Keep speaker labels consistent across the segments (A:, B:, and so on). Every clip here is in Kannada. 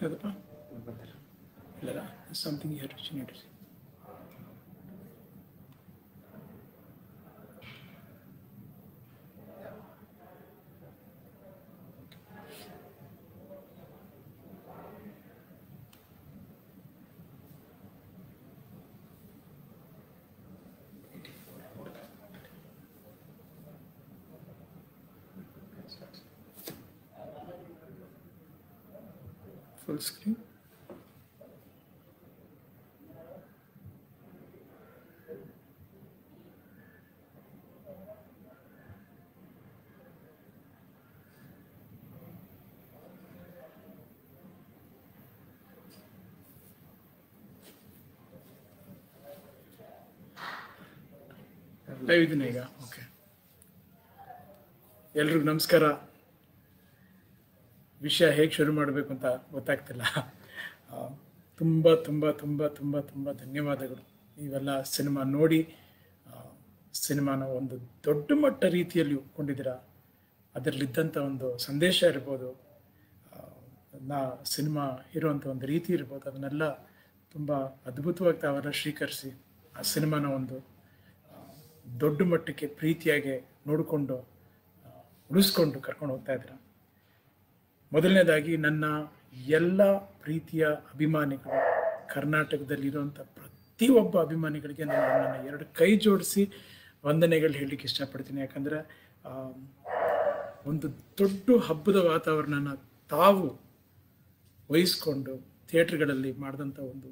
A: ಯಾವುದಪ್ಪ ಇಲ್ಲ something you to need full screen. Live ಇದನ್ನ ಈಗ ಓಕೆ ಎಲ್ರಿಗೂ ನಮಸ್ಕಾರ ವಿಷಯ ಹೇಗೆ ಶುರು ಮಾಡಬೇಕು ಅಂತ ಗೊತ್ತಾಗ್ತಿಲ್ಲ ಆ, ತುಂಬ ತುಂಬ ತುಂಬ ತುಂಬ ತುಂಬ ಧನ್ಯವಾದಗಳು ನೀವೆಲ್ಲ ಸಿನಿಮಾ ನೋಡಿ ಆ, ಸಿನಿಮಾನ ಒಂದು ದೊಡ್ಡ ಮಟ್ಟ ರೀತಿಯಲ್ಲಿ ಒಪ್ಕೊಂಡಿದ್ದೀರಾ ಅದರಲ್ಲಿದ್ದಂಥ ಒಂದು ಸಂದೇಶ ಇರ್ಬೋದು ಆ, ನಾ ಸಿನಿಮಾ ಇರುವಂಥ ಒಂದು ರೀತಿ ಇರ್ಬೋದು ಅದನ್ನೆಲ್ಲ ತುಂಬ ಅದ್ಭುತವಾಗಿ ತಾವೆಲ್ಲ ಸ್ವೀಕರಿಸಿ ಆ ಸಿನಿಮಾನ ಒಂದು ಆ, ದೊಡ್ಡ ಮಟ್ಟಕ್ಕೆ ಪ್ರೀತಿಯಾಗಿ ನೋಡಿಕೊಂಡು ಉಳಿಸ್ಕೊಂಡು ಕರ್ಕೊಂಡು ಹೋಗ್ತಾ ಇದ್ದೀರಾ ಮೊದಲನೇದಾಗಿ ನನ್ನ ಎಲ್ಲ ಪ್ರೀತಿಯ ಅಭಿಮಾನಿಗಳು ಕರ್ನಾಟಕದಲ್ಲಿರುವಂಥ ಪ್ರತಿಯೊಬ್ಬ ಅಭಿಮಾನಿಗಳಿಗೆ ನಾನು ನನ್ನ ಎರಡು ಕೈ ಜೋಡಿಸಿ ವಂದನೆಗಳು ಹೇಳಲಿಕ್ಕೆ ಇಷ್ಟಪಡ್ತೀನಿ ಯಾಕಂದರೆ ಒಂದು ದೊಡ್ಡ ಹಬ್ಬದ ವಾತಾವರಣನ ತಾವು ವಹಿಸ್ಕೊಂಡು ಥಿಯೇಟ್ರ್ಗಳಲ್ಲಿ ಮಾಡಿದಂಥ ಒಂದು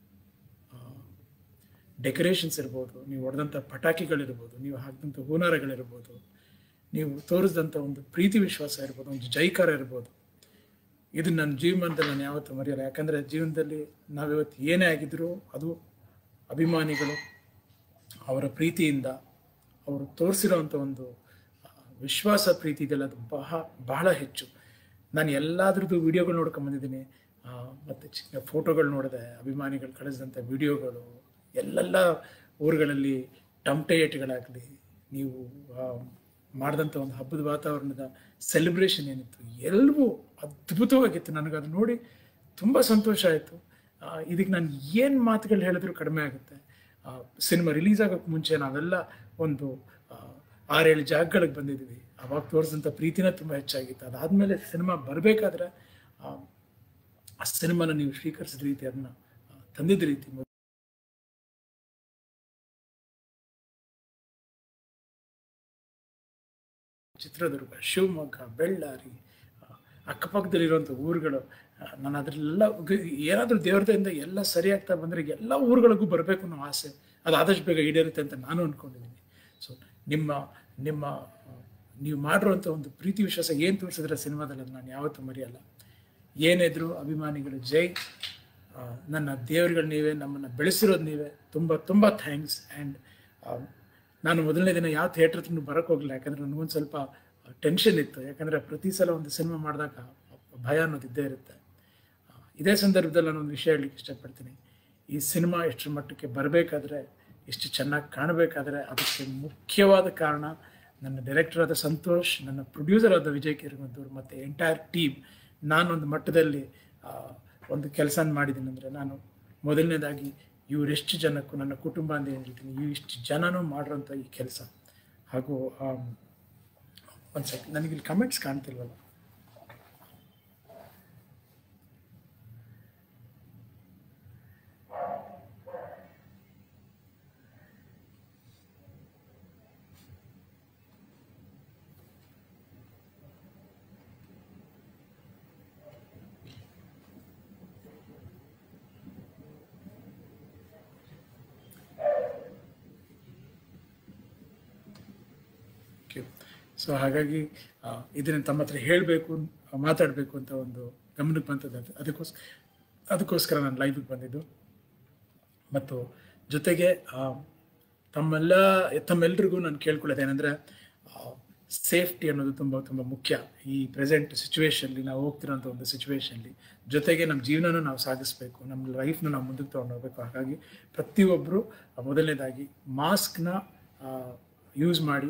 A: ಡೆಕೋರೇಷನ್ಸ್ ಇರ್ಬೋದು ನೀವು ಹೊಡೆದಂಥ ಪಟಾಕಿಗಳಿರ್ಬೋದು ನೀವು ಹಾಕಿದಂಥ ಹೂನಾರಗಳಿರ್ಬೋದು ನೀವು ತೋರಿಸಿದಂಥ ಒಂದು ಪ್ರೀತಿ ವಿಶ್ವಾಸ ಇರ್ಬೋದು ಒಂದು ಜೈಕಾರ ಇರ್ಬೋದು ಇದು ನನ್ನ ಜೀವನದಲ್ಲಿ ನಾನು ಯಾವತ್ತೂ ಮರೆಯಲ್ಲ ಯಾಕಂದರೆ ಜೀವನದಲ್ಲಿ ನಾವಿವತ್ತು ಏನೇ ಆಗಿದ್ರೂ ಅದು ಅಭಿಮಾನಿಗಳು ಅವರ ಪ್ರೀತಿಯಿಂದ ಅವರು ತೋರಿಸಿರೋವಂಥ ಒಂದು ಆ, ವಿಶ್ವಾಸ ಪ್ರೀತಿ ಇದೆಯಲ್ಲ ಅದು ಬಹ ಬಹಳ ಹೆಚ್ಚು ನಾನು ಎಲ್ಲಾದ್ರದ್ದು ವಿಡಿಯೋಗಳು ನೋಡ್ಕೊಂಡು ಬಂದಿದ್ದೀನಿ ಆ, ಮತ್ತೆ ಚಿಕ್ಕ ಫೋಟೋಗಳು ನೋಡಿದೆ ಅಭಿಮಾನಿಗಳು ಕಳಿಸಿದಂಥ ವಿಡಿಯೋಗಳು ಎಲ್ಲೆಲ್ಲ ಊರುಗಳಲ್ಲಿ ಟಮ್ಟೇಟ್ಗಳಾಗಲಿ ನೀವು ಆ, ಮಾಡಿದಂಥ ಒಂದು ಹಬ್ಬದ ವಾತಾವರಣದ ಸೆಲೆಬ್ರೇಷನ್ ಏನಿತ್ತು ಎಲ್ಲವೂ ಅದ್ಭುತವಾಗಿತ್ತು ನನಗದು ನೋಡಿ ತುಂಬ ಸಂತೋಷ ಆಯಿತು ಇದಕ್ಕೆ ನಾನು ಏನು ಮಾತುಗಳು ಹೇಳಿದ್ರು ಕಡಿಮೆ ಆಗುತ್ತೆ ಸಿನಿಮಾ ರಿಲೀಸ್ ಆಗೋಕ್ಕೆ ಮುಂಚೆ ನಾವೆಲ್ಲ ಒಂದು ಆ, ಆರೇಳು ಜಾಗಗಳಿಗೆ ಬಂದಿದ್ದೀವಿ ಅವಾಗ ತೋರಿಸಿದಂಥ ಪ್ರೀತಿನ ತುಂಬ ಹೆಚ್ಚಾಗಿತ್ತು ಅದಾದಮೇಲೆ ಸಿನಿಮಾ ಬರಬೇಕಾದ್ರೆ ಆ ಸಿನಿಮಾನ ನೀವು ಸ್ವೀಕರಿಸಿದ ರೀತಿ ಅದನ್ನ ಆ, ತಂದಿದ್ದ ರೀತಿ ಚಿತ್ರದುರ್ಗ ಶಿವಮೊಗ್ಗ ಬೆಳ್ಳಾರಿ ಆ, ಅಕ್ಕಪಕ್ಕದಲ್ಲಿರುವಂಥ ಊರುಗಳು ಆ, ನಾನು ಅದರಲ್ಲೆಲ್ಲ ಏನಾದರೂ ದೇವ್ರದಿಂದ ಎಲ್ಲ ಸರಿಯಾಗ್ತಾ ಬಂದರೆ ಎಲ್ಲ ಊರುಗಳಿಗೂ ಬರಬೇಕು ಅನ್ನೋ ಆಸೆ ಅದು ಆದಷ್ಟು ಬೇಗ ಈಡೇರುತ್ತೆ ಅಂತ ನಾನು ಅಂದ್ಕೊಂಡಿದ್ದೀನಿ ಸೊ ನಿಮ್ಮ ನಿಮ್ಮ ಆ, ನೀವು ಮಾಡಿರುವಂಥ ಒಂದು ಪ್ರೀತಿ ವಿಶ್ವಾಸ ಏನು ತೋರಿಸಿದ್ರೆ ಸಿನಿಮಾದಲ್ಲಿ ಅದು ನಾನು ಯಾವತ್ತೂ ಮರೆಯಲ್ಲ ಏನಿದ್ರು ಅಭಿಮಾನಿಗಳು ಜೈ ಆ, ನನ್ನ ದೇವರುಗಳು ನೀವೇ ನಮ್ಮನ್ನು ಬೆಳೆಸಿರೋದು ನೀವೇ ತುಂಬ ತುಂಬ ಥ್ಯಾಂಕ್ಸ್ ಆ್ಯಂಡ್ ನಾನು ಮೊದಲನೇ ದಿನ ಯಾವ ಥಿಯೇಟ್ರ್ ಹತ್ರನೂ ಬರೋಕ್ಕೆ ಹೋಗಲಿಲ್ಲ ಯಾಕಂದರೆ ನನಗೊಂದು ಸ್ವಲ್ಪ ಟೆನ್ಷನ್ ಇತ್ತು ಯಾಕಂದರೆ ಪ್ರತಿ ಸಲ ಒಂದು ಸಿನಿಮಾ ಮಾಡಿದಾಗ ಭಯ ಅನ್ನೋದು ಇದ್ದೇ ಇರುತ್ತೆ ಆ, ಇದೇ ಸಂದರ್ಭದಲ್ಲಿ ನಾನು ಒಂದು ವಿಷಯ ಹೇಳಲಿಕ್ಕೆ ಇಷ್ಟಪಡ್ತೀನಿ ಈ ಸಿನಿಮಾ ಎಷ್ಟರ ಮಟ್ಟಕ್ಕೆ ಬರಬೇಕಾದ್ರೆ ಎಷ್ಟು ಚೆನ್ನಾಗಿ ಕಾಣಬೇಕಾದ್ರೆ ಅದಕ್ಕೆ ಮುಖ್ಯವಾದ ಕಾರಣ ನನ್ನ ಡೈರೆಕ್ಟರ್ ಆದ ಸಂತೋಷ್ ನನ್ನ ಪ್ರೊಡ್ಯೂಸರ್ ಆದ ವಿಜಯ್ ಕಿರಮದ್ದೂರು ಮತ್ತು ಎಂಟೈರ್ ಟೀಮ್ ನಾನೊಂದು ಮಟ್ಟದಲ್ಲಿ ಆ, ಒಂದು ಕೆಲಸ ಮಾಡಿದ್ದೀನಿ ಅಂದರೆ ನಾನು ಮೊದಲನೇದಾಗಿ ಇವರೆಷ್ಟು ಜನಕ್ಕೂ ನನ್ನ ಕುಟುಂಬ ಅಂತ ಏನು ಹೇಳ್ತೀನಿ ಇವಿಷ್ಟು ಜನನೂ ಮಾಡಿರೋಂಥ ಈ ಕೆಲಸ ಹಾಗೂ ಒಂದು ಸೆಕೆಂಡ್ ನನಗೆ ಇಲ್ಲಿ ಕಮೆಂಟ್ಸ್ ಕಾಣ್ತಿಲ್ವಲ್ಲ ಸೊ ಹಾಗಾಗಿ ಆ, ಇದನ್ನ ತಮ್ಮ ಹತ್ರ ಹೇಳಬೇಕು ಮಾತಾಡಬೇಕು ಅಂತ ಒಂದು ಗಮನಕ್ಕೆ ಬಂತದ್ದು ಅದು ಅದಕ್ಕೋಸ್ಕರ ಅದಕ್ಕೋಸ್ಕರ ನಾನು ಲೈವ್ಗೆ ಬಂದಿದ್ದು ಮತ್ತು ಜೊತೆಗೆ ಆ, ತಮ್ಮೆಲ್ಲ ತಮ್ಮೆಲ್ರಿಗೂ ನಾನು ಕೇಳ್ಕೊಳ್ಳೋದು ಏನಂದರೆ ಸೇಫ್ಟಿ ಅನ್ನೋದು ತುಂಬ ತುಂಬ ಮುಖ್ಯ ಈ ಪ್ರೆಸೆಂಟ್ ಸಿಚುವೇಶನ್ಲಿ ನಾವು ಹೋಗ್ತಿರೋಂಥ ಒಂದು ಸಿಚುವೇಶನ್ಲಿ ಜೊತೆಗೆ ನಮ್ಮ ಜೀವನನೂ ನಾವು ಸಾಗಿಸ್ಬೇಕು ನಮ್ಮ ಲೈಫ್ನ ನಾವು ಮುಂದಕ್ಕೆ ತೊಗೊಂಡು ಹೋಗ್ಬೇಕು ಹಾಗಾಗಿ ಪ್ರತಿಯೊಬ್ಬರು ಮೊದಲನೇದಾಗಿ ಮಾಸ್ಕ್ನ ಯೂಸ್ ಮಾಡಿ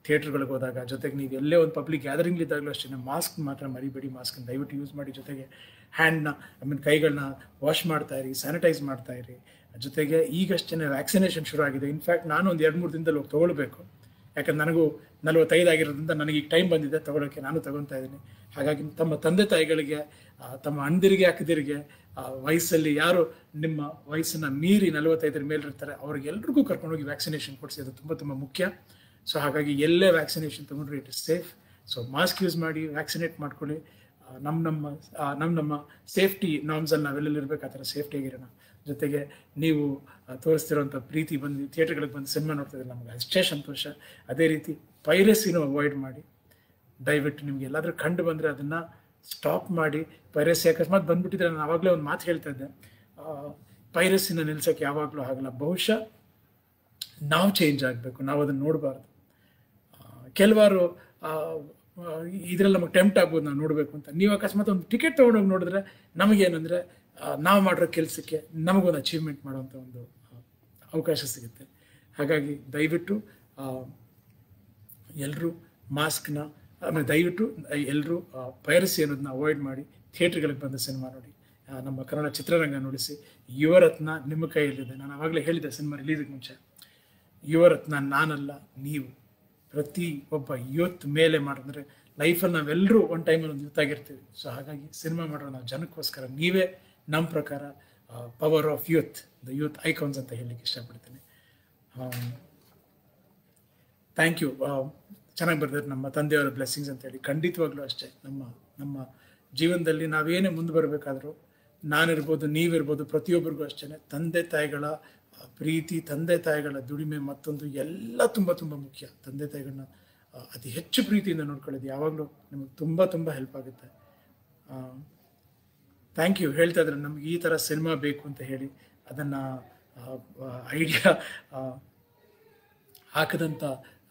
A: ಥಿಯೇಟ್ರ್ಗಳಿಗೆ ಹೋದಾಗ ಜೊತೆಗೆ ನೀವು ಎಲ್ಲೇ ಒಂದು ಪಬ್ಲಿಕ್ ಗ್ಯಾದರಿಂಗ್ ಇದ್ದಾಗಲೂ ಅಷ್ಟೇ ಮಾಸ್ಕ್ ಮಾತ್ರ ಮರಿಬೇಡಿ ಮಾಸ್ಕ್ ದಯವಿಟ್ಟು ಯೂಸ್ ಮಾಡಿ ಜೊತೆಗೆ ಹ್ಯಾಂಡ್ನ ಐ ಮೀನ್ ಕೈಗಳನ್ನ ವಾಶ್ ಮಾಡ್ತಾ ಇರಿ ಸ್ಯಾನಿಟೈಸ್ ಮಾಡ್ತಾ ಇರಿ ಜೊತೆಗೆ ಈಗಷ್ಟೇ ವ್ಯಾಕ್ಸಿನೇಷನ್ ಶುರು ಆಗಿದೆ ಇನ್ಫ್ಯಾಕ್ಟ್ ನಾನು ಒಂದು ಎರಡು ಮೂರು ದಿನದಲ್ಲಿ ಹೋಗಿ ತೊಗೊಳ್ಬೇಕು ಯಾಕಂದ್ರೆ ನನಗೂ ನಲವತ್ತೈದು ಆಗಿರೋದ್ರಿಂದ ನನಗೆ ಈಗ ಟೈಮ್ ಬಂದಿದೆ ತಗೊಳ್ಳೋಕ್ಕೆ ನಾನು ತಗೊತಾ ಇದ್ದೀನಿ ಹಾಗಾಗಿ ತಮ್ಮ ತಂದೆ ತಾಯಿಗಳಿಗೆ ಆ, ತಮ್ಮ ಅಣ್ಣದಿರಿಗೆ ಅಕ್ಕದಿರಿಗೆ ಆ, ವಯಸ್ಸಲ್ಲಿ ಯಾರು ನಿಮ್ಮ ವಯಸ್ಸನ್ನ ಮೀರಿ ನಲವತ್ತೈದರ ಮೇಲಿರ್ತಾರೆ ಅವ್ರಿಗೆಲ್ರಿಗೂ ಕರ್ಕೊಂಡೋಗಿ ವ್ಯಾಕ್ಸಿನೇಷನ್ ಕೊಡಿಸಿ ಅದು ತುಂಬ ತುಂಬ ಮುಖ್ಯ ಸೊ ಹಾಗಾಗಿ ಎಲ್ಲೇ ವ್ಯಾಕ್ಸಿನೇಷನ್ ತೊಗೊಂಡ್ರೆ it is safe so mask use ಮಾಡಿ ವ್ಯಾಕ್ಸಿನೇಟ್ ಮಾಡ್ಕೊಳ್ಳಿ ಆ, ನಮ್ಮ ನಮ್ಮ ಆ, ನಮ್ಮ ನಮ್ಮ ಸೇಫ್ಟಿ ನಾರ್ಮ್ಸಲ್ಲಿ ನಾವೆಲ್ಲೆಲ್ಲಿ ಇರಬೇಕು ಆ ಥರ ಸೇಫ್ಟಿಯಾಗಿರೋಣ ಜೊತೆಗೆ ನೀವು ಆ, ತೋರಿಸ್ತಿರೋಂಥ ಪ್ರೀತಿ ಬಂದು ಥಿಯೇಟರ್ಗಳಿಗೆ ಬಂದು ಸಿನಿಮಾ ನೋಡ್ತಿದ್ರೆ ನಮಗೆ ಅಷ್ಟೇ ಸಂತೋಷ ಅದೇ ರೀತಿ ಪೈರಸಿನೂ ಅವಾಯ್ಡ್ ಮಾಡಿ ದಯವಿಟ್ಟು ನಿಮ್ಗೆ ಎಲ್ಲಾದರೂ ಕಂಡು ಬಂದರೆ ಅದನ್ನು ಸ್ಟಾಪ್ ಮಾಡಿ ಪೈರಸಿ ಅಕಸ್ಮಾತ್ ಬಂದ್ಬಿಟ್ಟಿದ್ರೆ ನಾನು ಆವಾಗಲೇ ಒಂದು ಮಾತು ಹೇಳ್ತಾ ಇದ್ದೆ ಪೈರಸಿನ ನಿಲ್ಸೋಕ್ಕೆ ಯಾವಾಗಲೂ ಆಗಲ್ಲ ಬಹುಶಃ ನಾವು ಚೇಂಜ್ ಆಗಬೇಕು ನಾವು ಅದನ್ನು ನೋಡಬಾರ್ದು ಕೆಲವಾರು ಇದ್ರಲ್ಲಿ ನಮಗೆ ಟೆಂಪ್ಟ್ ಆಗ್ಬೋದು ನಾವು ನೋಡಬೇಕು ಅಂತ ನೀವು ಅಕಸ್ಮಾತ್ ಒಂದು ಟಿಕೆಟ್ ತೊಗೊಂಡೋಗಿ ನೋಡಿದ್ರೆ ನಮಗೇನಂದರೆ ನಾವು ಮಾಡಿರೋ ಕೆಲಸಕ್ಕೆ ನಮಗೊಂದು ಅಚೀವ್ಮೆಂಟ್ ಮಾಡುವಂಥ ಒಂದು ಆ, ಅವಕಾಶ ಸಿಗುತ್ತೆ ಹಾಗಾಗಿ ದಯವಿಟ್ಟು ಎಲ್ಲರೂ ಮಾಸ್ಕ್ನ ಆಮೇಲೆ ದಯವಿಟ್ಟು ಎಲ್ಲರೂ ಪೈರಸಿ ಅನ್ನೋದನ್ನ ಅವಾಯ್ಡ್ ಮಾಡಿ ಥಿಯೇಟ್ರ್ಗಳಿಗೆ ಬಂದು ಸಿನಿಮಾ ನೋಡಿ ಆ, ನಮ್ಮ ಕನ್ನಡ ಚಿತ್ರರಂಗ ನೋಡಿಸಿ ಯುವರತ್ನ ನಿಮ್ಮ ಕೈಯಲ್ಲಿದೆ ನಾನು ಆವಾಗಲೇ ಹೇಳಿದ್ದೆ ಸಿನಿಮಾ ರಿಲೀಸಿಗೆ ಮುಂಚೆ ಯುವರತ್ನ ನಾನಲ್ಲ ನೀವು ಪ್ರತಿ ಒಬ್ಬ ಯೂತ್ ಮೇಲೆ ಮಾಡಿದ್ರೆ ಲೈಫಲ್ಲಿ ನಾವೆಲ್ಲರೂ ಒಂದು ಟೈಮಲ್ಲಿ ಒಂದು ಯೂತ್ ಆಗಿರ್ತೀವಿ ಸೊ ಹಾಗಾಗಿ ಸಿನಿಮಾ ಮಾಡೋ ನಾವು ಜನಕ್ಕೋಸ್ಕರ ನೀವೇ ನಮ್ಮ ಪ್ರಕಾರ power of youth the youth icons ಅಂತ ಹೇಳಲಿಕ್ಕೆ ಇಷ್ಟಪಡ್ತೀನಿ ಥ್ಯಾಂಕ್ ಯು ಚೆನ್ನಾಗಿ ಬರ್ದಿದ್ರು ನಮ್ಮ ತಂದೆಯವರ ಬ್ಲೆಸ್ಸಿಂಗ್ಸ್ ಅಂತೇಳಿ ಖಂಡಿತವಾಗ್ಲೂ ಅಷ್ಟೇ ನಮ್ಮ ನಮ್ಮ ಜೀವನದಲ್ಲಿ ನಾವೇನೇ ಮುಂದೆ ಬರಬೇಕಾದ್ರೂ ನಾನಿರ್ಬೋದು ನೀವಿರ್ಬೋದು ಪ್ರತಿಯೊಬ್ಬರಿಗೂ ಅಷ್ಟೇ ತಂದೆ ತಾಯಿಗಳ ಆ, ಪ್ರೀತಿ ತಂದೆ ತಾಯಿಗಳ ದುಡಿಮೆ ಮತ್ತೊಂದು ಎಲ್ಲ ತುಂಬ ತುಂಬ ಮುಖ್ಯ ತಂದೆ ತಾಯಿಗಳನ್ನ ಆ, ಅತಿ ಹೆಚ್ಚು ಪ್ರೀತಿಯಿಂದ ನೋಡ್ಕೊಳ್ಳೋದು ಯಾವಾಗಲೂ ನಿಮಗೆ ತುಂಬ ತುಂಬ ಹೆಲ್ಪ್ ಆಗುತ್ತೆ ಥ್ಯಾಂಕ್ ಯು ಹೇಳ್ತಾ ಇದ್ರೆ ನಮ್ಗೆ ಈ ಥರ ಸಿನಿಮಾ ಬೇಕು ಅಂತ ಹೇಳಿ ಅದನ್ನು ಐಡಿಯಾ ಹಾಕಿದಂಥ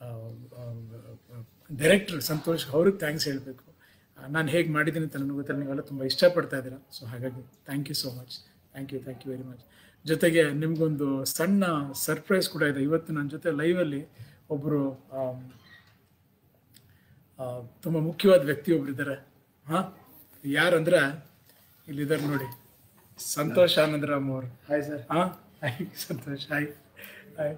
A: ಡೈರೆಕ್ಟರ್ ಸಂತೋಷ್ ಅವ್ರಿಗೆ ಥ್ಯಾಂಕ್ಸ್ ಹೇಳಬೇಕು ನಾನು ಹೇಗೆ ಮಾಡಿದ್ದೀನಿ ಅಂತ ನನಗೆ ಗೊತ್ತಿಲ್ಲ ನೀವೆಲ್ಲ ತುಂಬ ಇಷ್ಟಪಡ್ತಾ ಇದ್ದೀರಾ ಸೊ ಹಾಗಾಗಿ thank you so much thank you thank you very much ಜೊತೆಗೆ ನಿಮಗೊಂದು ಸಣ್ಣ ಸರ್ಪ್ರೈಸ್ ಕೂಡ ಇದೆ ಇವತ್ತು ನನ್ನ ಜೊತೆ ಲೈವಲ್ಲಿ ಒಬ್ಬರು ತುಂಬ ಮುಖ್ಯವಾದ ವ್ಯಕ್ತಿ ಒಬ್ರು ಇದ್ದಾರೆ ಹಾಂ ಯಾರಂದ್ರೆ ಇಲ್ಲಿದ್ದಾರೆ ನೋಡಿ ಸಂತೋಷ್ ಆನಂದರಾಮ್ ಅವರು
B: ಹಾಯ್ ಸರ್
A: ಹಾಂ ಹಾಯ್ ಸಂತೋಷ್ ಹಾಯ್ ಹಾಯ್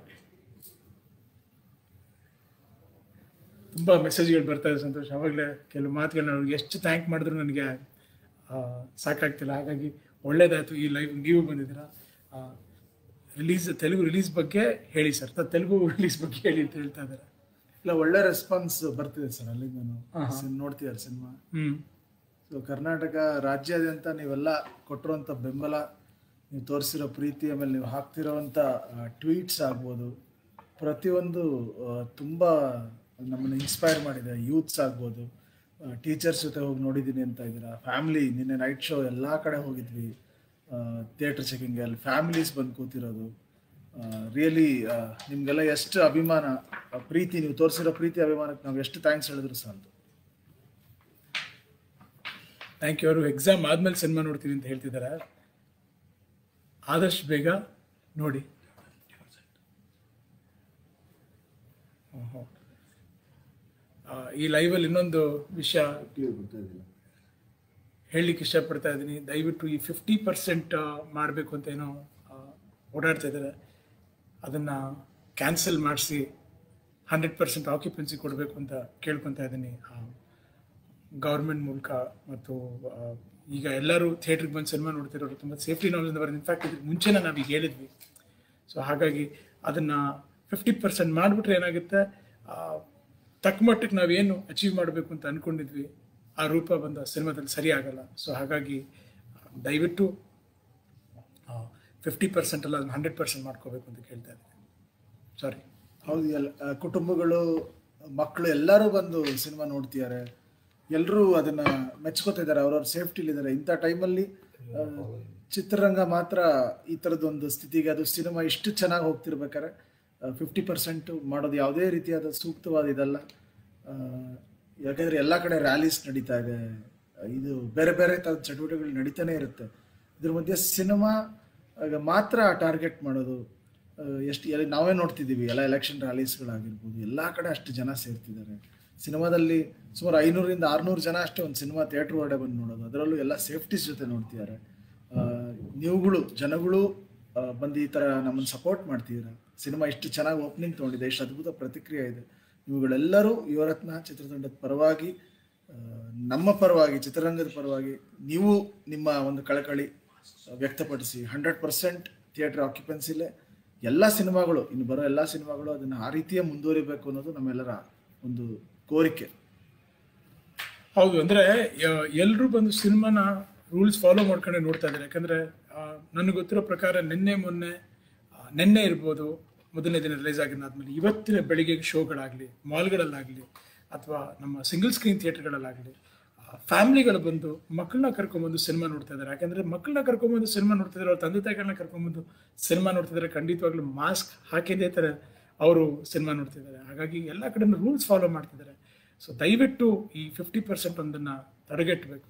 A: ತುಂಬ ಮೆಸೇಜ್ಗಳು ಬರ್ತಾ ಇದೆ ಸಂತೋಷ್ ಅವಾಗಲೇ ಕೆಲವು ಮಾತುಗಳನ್ನ ಅವ್ರಿಗೆ ಎಷ್ಟು ಥ್ಯಾಂಕ್ ಮಾಡಿದ್ರು ನನಗೆ ಆ, ಸಾಕಾಗ್ತಿಲ್ಲ ಹಾಗಾಗಿ ಒಳ್ಳೇದಾಯಿತು ಈ ಲೈವ್ ನೀವು ಬಂದಿದ್ದೀರಾ ರಿಲೀಸ್ ತೆಲುಗು ರಿಲೀಸ್ ಬಗ್ಗೆ ಹೇಳಿ ಸರ್ ತೆಲುಗು ರಿಲೀಸ್ ಬಗ್ಗೆ ಹೇಳಿ ಅಂತ ಹೇಳ್ತಾ ಇದ್ದಾರೆ
B: ಇಲ್ಲ ಒಳ್ಳೆ ರೆಸ್ಪಾನ್ಸ್ ಬರ್ತಿದೆ ಸರ್ ಅಲ್ಲಿಂದ
A: ಹಾ, ಹಾ.
B: ನೋಡ್ತಿದ್ದಾರೆ ಸಿನಿಮಾ
A: ಹ್ಞೂ
B: ಸೊ ಕರ್ನಾಟಕ ರಾಜ್ಯಾದ್ಯಂತ ನೀವೆಲ್ಲ ಕೊಟ್ಟಿರುವಂಥ ಬೆಂಬಲ ನೀವು ತೋರಿಸಿರೋ ಪ್ರೀತಿ ಆಮೇಲೆ ನೀವು ಹಾಕ್ತಿರೋವಂಥ ಟ್ವೀಟ್ಸ್ ಆಗ್ಬೋದು ಪ್ರತಿಯೊಂದು ಆ, ತುಂಬ ನಮ್ಮನ್ನು ಇನ್ಸ್ಪೈರ್ ಮಾಡಿದೆ ಯೂತ್ಸ್ ಆಗ್ಬೋದು ಟೀಚರ್ಸ್ ಜೊತೆ ಹೋಗಿ ನೋಡಿದ್ದೀನಿ ಅಂತ ಇದ್ದೀರಾ ಫ್ಯಾಮಿಲಿ ನಿನ್ನೆ ನೈಟ್ ಶೋ ಎಲ್ಲ ಕಡೆ ಹೋಗಿದ್ವಿ ಥಿಯೇಟರ್ ಚೆಕಿಂಗ್ ಅಲ್ಲಿ ಫ್ಯಾಮಿಲೀಸ್ ಬಂದು ಕೂತಿರೋದು ರಿಯಲಿ ನಿಮಗೆಲ್ಲ ಎಷ್ಟು ಅಭಿಮಾನ ಆ, ಪ್ರೀತಿ ನೀವು ತೋರಿಸಿರೋ ಪ್ರೀತಿ ಅಭಿಮಾನಕ್ಕೆ ನಾವು ಎಷ್ಟು ಥ್ಯಾಂಕ್ಸ್ ಹೇಳಿದ್ರು ಸಾಲದು
A: ಥ್ಯಾಂಕ್ ಯು ಅವರು ಎಕ್ಸಾಮ್ ಆದ್ಮೇಲೆ ಸಿನಿಮಾ ನೋಡ್ತೀವಿ ಅಂತ ಹೇಳ್ತಿದ್ದಾರೆ ಆದಷ್ಟು ಬೇಗ ನೋಡಿ ಹ್ಮ್, ಹ್ಮ್. ಆ, ಈ ಲೈವಲ್ಲಿ ಇನ್ನೊಂದು ವಿಷಯ ಹೇಳಲಿಕ್ಕೆ ಇಷ್ಟಪಡ್ತಾ ಇದ್ದೀನಿ ದಯವಿಟ್ಟು ಈ ಫಿಫ್ಟಿ ಪರ್ಸೆಂಟ್ ಮಾಡಬೇಕು ಅಂತ ಏನೋ ಆ, ಓಡಾಡ್ತಾ ಇದ್ದಾರೆ ಅದನ್ನು ಕ್ಯಾನ್ಸಲ್ ಮಾಡಿಸಿ ಹಂಡ್ರೆಡ್ ಪರ್ಸೆಂಟ್ ಆಕ್ಯುಪೆನ್ಸಿ ಕೊಡಬೇಕು ಅಂತ ಕೇಳ್ಕೊತಾ ಇದ್ದೀನಿ ಗೌರ್ಮೆಂಟ್ ಮೂಲಕ ಮತ್ತು ಆ, ಈಗ ಎಲ್ಲರೂ ಥಿಯೇಟ್ರಿಗೆ ಬಂದು ಸಿನಿಮಾ ನೋಡ್ತಿರೋರು ತುಂಬ ಸೇಫ್ಟಿ ನಾಲೆಜಿಂದ ಬರೋದು ಇನ್ಫ್ಯಾಕ್ಟ್ ಇದಕ್ಕೆ ಮುಂಚೆನೇ ನಾವೀಗ ಹೇಳಿದ್ವಿ ಸೊ ಹಾಗಾಗಿ ಅದನ್ನು ಫಿಫ್ಟಿ ಪರ್ಸೆಂಟ್ ಮಾಡಿಬಿಟ್ರೆ ಏನಾಗುತ್ತೆ ಆ, ತಕ್ಕ ಮಟ್ಟಕ್ಕೆ ನಾವೇನು ಅಚೀವ್ ಮಾಡಬೇಕು ಅಂತ ಅಂದ್ಕೊಂಡಿದ್ವಿ ಆ ರೂಪ ಬಂದ ಸಿನಿಮಾದಲ್ಲಿ ಸರಿ ಆಗಲ್ಲ ಸೊ ಹಾಗಾಗಿ ಆ, ದಯವಿಟ್ಟು ಫಿಫ್ಟಿ ಪರ್ಸೆಂಟ್ ಅಲ್ಲ ಅದನ್ನು ಹಂಡ್ರೆಡ್ ಪರ್ಸೆಂಟ್ ಮಾಡ್ಕೋಬೇಕು ಅಂತ ಕೇಳ್ತಾ ಇದ್ದೀನಿ ಸಾರಿ
B: ಹೌದು ಎಲ್ಲ ಆ, ಕುಟುಂಬಗಳು ಮಕ್ಕಳು ಎಲ್ಲರೂ ಬಂದು ಸಿನಿಮಾ ನೋಡ್ತಿದ್ದಾರೆ ಎಲ್ಲರೂ ಅದನ್ನ ಮೆಚ್ಕೋತಿದ್ದಾರೆ ಅವ್ರವ್ರ ಸೇಫ್ಟಿಲಿದ್ದಾರೆ ಇಂಥ ಟೈಮಲ್ಲಿ ಚಿತ್ರರಂಗ ಮಾತ್ರ ಈ ಥರದೊಂದು ಸ್ಥಿತಿಗೆ ಅದು ಸಿನಿಮಾ ಇಷ್ಟು ಚೆನ್ನಾಗಿ ಹೋಗ್ತಿರ್ಬೇಕಾದ್ರೆ ಫಿಫ್ಟಿ ಪರ್ಸೆಂಟ್ ಮಾಡೋದು ಯಾವುದೇ ರೀತಿಯಾದ ಸೂಕ್ತವಾದ ಇದಲ್ಲ ಆ, ಯಾಕಂದ್ರೆ ಎಲ್ಲ ಕಡೆ ರ್ಯಾಲೀಸ್ ನಡೀತಾ ಇದೆ ಇದು ಬೇರೆ ಬೇರೆ ಥರದ ಚಟುವಟಿಕೆಗಳು ನಡೀತಾನೆ ಇರುತ್ತೆ ಇದ್ರ ಮಧ್ಯೆ ಸಿನಿಮಾ ಮಾತ್ರ ಟಾರ್ಗೆಟ್ ಮಾಡೋದು ಎಷ್ಟು ಎಲ್ಲಿ ನಾವೇ ನೋಡ್ತಿದ್ದೀವಿ ಎಲ್ಲ ಎಲೆಕ್ಷನ್ ರ್ಯಾಲೀಸ್ಗಳಾಗಿರ್ಬೋದು ಎಲ್ಲ ಕಡೆ ಅಷ್ಟು ಜನ ಸೇರ್ತಿದ್ದಾರೆ ಸಿನಿಮಾದಲ್ಲಿ ಸುಮಾರು ಐನೂರಿಂದ ಆರುನೂರು ಜನ ಅಷ್ಟೇ ಒಂದು ಸಿನಿಮಾ ಥಿಯೇಟ್ರ್ ಒಳಗಡೆ ಬಂದು ನೋಡೋದು ಅದರಲ್ಲೂ ಎಲ್ಲ ಸೇಫ್ಟೀಸ್ ಜೊತೆ ನೋಡ್ತಿದ್ದಾರೆ ಆ, ನೀವುಗಳು ಜನಗಳು ಆ, ಬಂದು ಈ ಥರ ನಮ್ಮನ್ನು ಸಪೋರ್ಟ್ ಮಾಡ್ತಿದ್ದೀರಾ ಸಿನಿಮಾ ಇಷ್ಟು ಚೆನ್ನಾಗಿ ಓಪನಿಂಗ್ ತೊಗೊಂಡಿದೆ ಇಷ್ಟು ಅದ್ಭುತ ಪ್ರತಿಕ್ರಿಯೆ ಇದೆ ಇವುಗಳೆಲ್ಲರೂ ಯುವರತ್ನ ಚಿತ್ರತಂಡದ ಪರವಾಗಿ ಆ, ನಮ್ಮ ಪರವಾಗಿ ಚಿತ್ರರಂಗದ ಪರವಾಗಿ ನೀವು ನಿಮ್ಮ ಒಂದು ಕಳಕಳಿ ವ್ಯಕ್ತಪಡಿಸಿ ಹಂಡ್ರೆಡ್ ಪರ್ಸೆಂಟ್ ಥಿಯೇಟರ್ ಆಕ್ಯುಪೆನ್ಸಿಲೇ ಎಲ್ಲ ಸಿನಿಮಾಗಳು ಇನ್ನು ಬರೋ ಎಲ್ಲ ಸಿನಿಮಾಗಳು ಅದನ್ನು ಆ ರೀತಿಯೇ ಮುಂದುವರಿಬೇಕು ಅನ್ನೋದು ನಮ್ಮೆಲ್ಲರ ಒಂದು ಕೋರಿಕೆ
A: ಹೌದು ಅಂದ್ರೆ ಎಲ್ಲರೂ ಬಂದು ಸಿನಿಮಾನ ರೂಲ್ಸ್ ಫಾಲೋ ಮಾಡ್ಕೊಂಡೆ ನೋಡ್ತಾ ಇದ್ದಾರೆ ಯಾಕಂದ್ರೆ ನನಗೆ ಗೊತ್ತಿರೋ ಪ್ರಕಾರ ನಿನ್ನೆ ಮೊನ್ನೆ ಆ, ನಿನ್ನೆ ಇರ್ಬೋದು ಮೊದಲನೇ ದಿನ ರಿಲೀಸ್ ಆಗಿದ್ದಾದ್ಮೇಲೆ ಇವತ್ತಿನ ಬೆಳಿಗ್ಗೆ ಶೋಗಳಾಗಲಿ ಮಾಲ್ಗಳಲ್ಲಾಗಲಿ ಅಥವಾ ನಮ್ಮ ಸಿಂಗಲ್ ಸ್ಕ್ರೀನ್ ಥಿಯೇಟರ್ಗಳಲ್ಲಾಗಲಿ ಫ್ಯಾಮಿಲಿಗಳು ಬಂದು ಮಕ್ಕಳನ್ನ ಕರ್ಕೊಂಬಂದು ಸಿನಿಮಾ ನೋಡ್ತಾ ಇದ್ದಾರೆ ಯಾಕಂದ್ರೆ ಮಕ್ಕಳನ್ನ ಕರ್ಕೊಂಬಂದು ಸಿನಿಮಾ ನೋಡ್ತಾ ಇದ್ದಾರೆ ಅವ್ರ ತಂದೆ ತಾಯಿಗಳನ್ನ ಕರ್ಕೊಂಬಂದು ಸಿನಿಮಾ ನೋಡ್ತಿದ್ದಾರೆ ಖಂಡಿತವಾಗ್ಲೂ ಮಾಸ್ಕ್ ಹಾಕಿದೇ ಥರ ಅವರು ಸಿನಿಮಾ ನೋಡ್ತಿದ್ದಾರೆ ಹಾಗಾಗಿ ಎಲ್ಲ ಕಡೆ ರೂಲ್ಸ್ ಫಾಲೋ ಮಾಡ್ತಿದ್ದಾರೆ ಸೊ ದಯವಿಟ್ಟು ಈ ಫಿಫ್ಟಿ ಪರ್ಸೆಂಟ್ ಒಂದನ್ನು ತಡೆಗಟ್ಟಬೇಕು